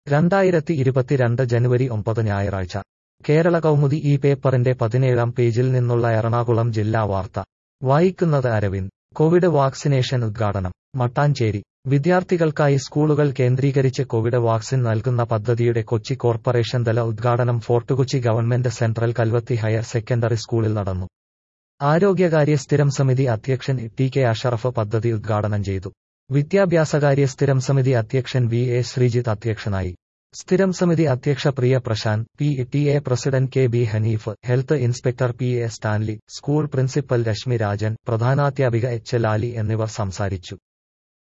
രണ്ടായിരത്തി ഇരുപത്തിരണ്ട് ജനുവരി ഒമ്പത് ഞായറാഴ്ച കേരള കൗമുദി ഈ പേപ്പറിന്റെ പതിനേഴാം പേജിൽ നിന്നുള്ള എറണാകുളം ജില്ലാ വാർത്ത വായിക്കുന്നത് അരവിന്ദ് കോവിഡ് വാക്സിനേഷൻ ഉദ്ഘാടനം മട്ടാഞ്ചേരി വിദ്യാർത്ഥികൾക്കായി സ്കൂളുകൾ കേന്ദ്രീകരിച്ച് കോവിഡ് വാക്സിൻ നൽകുന്ന പദ്ധതിയുടെ കൊച്ചി കോർപ്പറേഷൻ തല ഉദ്ഘാടനം Fort Kochi government central Kalvathi higher secondary സ്കൂളിൽ നടന്നു ആരോഗ്യകാര്യ സ്ഥിരം സമിതി അധ്യക്ഷൻ ടി കെ അഷറഫ് പദ്ധതി ഉദ്ഘാടനം ചെയ്തു വിദ്യാഭ്യാസകാര്യ സ്ഥിരം സമിതി അധ്യക്ഷൻ വി എ ശ്രീജിത്ത് അധ്യക്ഷനായി സ്ഥിരം സമിതി അധ്യക്ഷ Priya Prashanth P T A president K B Hanif health inspector P A Stanley school principal Reshmi Rajan പ്രധാനാധ്യാപിക എച്ച് ലാലി എന്നിവർ സംസാരിച്ചു